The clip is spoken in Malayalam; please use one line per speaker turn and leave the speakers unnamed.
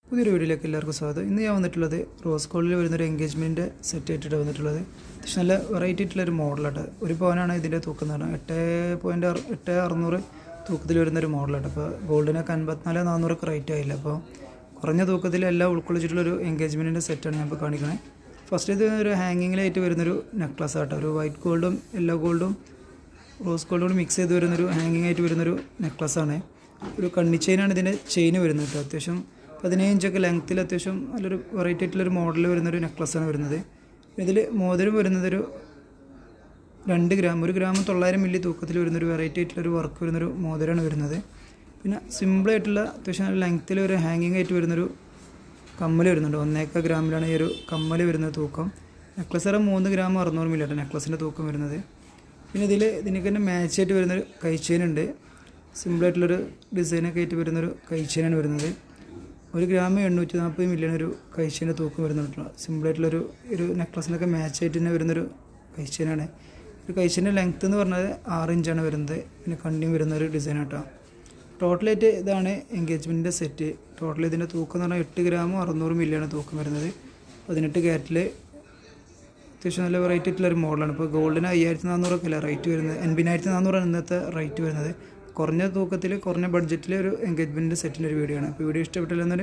പുതിയൊരു വീഡിയോയിലേക്ക് എല്ലാവർക്കും സ്വാഗതം ഇന്ന് ഞാൻ വന്നിട്ടുള്ളത് റോസ് ഗോൾഡിൽ വരുന്നൊരു എൻഗേജ്മെൻറ്റിൻ്റെ സെറ്റ് ആയിട്ടാണ് വന്നിട്ടുള്ളത് അത്യാവശ്യം നല്ല വെറൈറ്റി ആയിട്ടുള്ളൊരു മോഡലായിട്ട് ഒരു പവനാണ് ഇതിൻ്റെ തൂക്കം എന്ന് പറഞ്ഞാൽ എട്ട് പോയിൻറ്റ് അറു എട്ട് അറുന്നൂറ് തൂക്കത്തിൽ വരുന്നൊരു മോഡലായിട്ട് അപ്പോൾ ഗോൾഡിനൊക്കെ അൻപത്തിനാല് നാനൂറൊക്കെ റേറ്റ് ആയില്ല അപ്പോൾ കുറഞ്ഞ തൂക്കത്തിൽ എല്ലാം ഉൾക്കൊള്ളിച്ചിട്ടുള്ളൊരു എൻഗേജ്മെൻറ്റിൻ്റെ സെറ്റാണ് ഞാൻ ഇപ്പോൾ കാണിക്കണേ ഫസ്റ്റ് ഇത് ഒരു ഹാങ്ങിങ്ങിലായിട്ട് വരുന്നൊരു നെക്ലസ് ആട്ടോ ഒരു വൈറ്റ് ഗോൾഡും യെല്ലോ ഗോൾഡും റോസ് ഗോൾഡ് കൂടി മിക്സ് ചെയ്ത് വരുന്നൊരു ഹാങ്ങിങ് ആയിട്ട് വരുന്നൊരു നെക്ലസ്സാണ് ഒരു കണ്ണി ചെയിനാണ് ഇതിൻ്റെ ചെയിൻ വരുന്നത് കേട്ടോ അത്യാവശ്യം പതിനേഴ് ഇഞ്ചൊക്കെ ലെങ്ത്തിൽ അത്യാവശ്യം നല്ലൊരു വെറൈറ്റി ആയിട്ടുള്ളൊരു മോഡൽ വരുന്നൊരു നെക്ലസ്സാണ് വരുന്നത് ഇതിൽ മോതിരം വരുന്നതൊരു രണ്ട് ഗ്രാം ഒരു ഗ്രാം തൊള്ളായിരം മില്ലി തൂക്കത്തിൽ വരുന്നൊരു വെറൈറ്റി ആയിട്ടുള്ളൊരു വർക്ക് വരുന്നൊരു മോതിരമാണ് വരുന്നത് പിന്നെ സിമ്പിളായിട്ടുള്ള അത്യാവശ്യം ലെങ്ത്തിൽ ഒരു ഹാങ്ങിങ് ആയിട്ട് വരുന്നൊരു കമ്മൽ വരുന്നുണ്ട് ഒന്നേക്ക ഗ്രാമിലാണ് ഈ ഒരു കമ്മൽ വരുന്ന തൂക്കം നെക്ലസ് ഏറെ മൂന്ന് ഗ്രാം അറുന്നൂറ് മില്ലി ആണ് നെക്ലസിൻ്റെ തൂക്കം വരുന്നത് പിന്നെ ഇതിൽ ഇതിനൊക്കെ തന്നെ മാച്ച് ആയിട്ട് വരുന്നൊരു കൈച്ചെയിൻ ഉണ്ട് സിമ്പിളായിട്ടുള്ളൊരു ഡിസൈനൊക്കെ ആയിട്ട് വരുന്നൊരു കൈച്ചെയിനാണ് വരുന്നത് ഒരു ഗ്രാം എണ്ണൂറ്റി നാൽപ്പത് മില്യൺ ഒരു കൈച്ചെയിൻ്റെ തൂക്കം വരുന്നുണ്ട് സിമ്പിളായിട്ടുള്ളൊരു ഒരു നെക്ലസിനൊക്കെ മാച്ച് ആയിട്ട് തന്നെ വരുന്നൊരു കൈച്ചെയിനാണ് ഒരു കൈച്ചെയിൻ്റെ ലെങ്ത്ത് എന്ന് പറഞ്ഞത് ആറ് ഇഞ്ചാണ് വരുന്നത് പിന്നെ കണ്ണിയും വരുന്ന ഒരു ഡിസൈൻ ആട്ടോ ടോട്ടലായിട്ട് ഇതാണ് എൻഗേജ്മെൻറ്റിൻ്റെ സെറ്റ് ടോട്ടൽ ഇതിൻ്റെ തൂക്കം എന്ന് പറഞ്ഞാൽ എട്ട് ഗ്രാമും അറുന്നൂറ് മില്ലിയാണ് തൂക്കം വരുന്നത് പതിനെട്ട് ക്യാരറ്റിൽ അത്യാവശ്യം നല്ല വെറൈറ്റി ആയിട്ടുള്ള ഒരു മോഡലാണ് ഇപ്പോൾ ഗോൾഡിന് അയ്യായിരത്തി നാനൂറൊക്കെ അല്ല റേറ്റ് വരുന്നത് എൺപതിനായിരത്തി നാനൂറാണ് ഇന്നത്തെ റേറ്റ് വരുന്നത് കുറഞ്ഞ തൂക്കത്തിൽ കുറഞ്ഞ ബഡ്ജറ്റിൽ ഒരു എൻഗേജ്മെൻറ്റ് സെറ്റിൻ്റെ ഒരു വീഡിയോ ആണ് അപ്പോൾ വീഡിയോ ഇഷ്ടപ്പെട്ടില്ലെന്നൊരു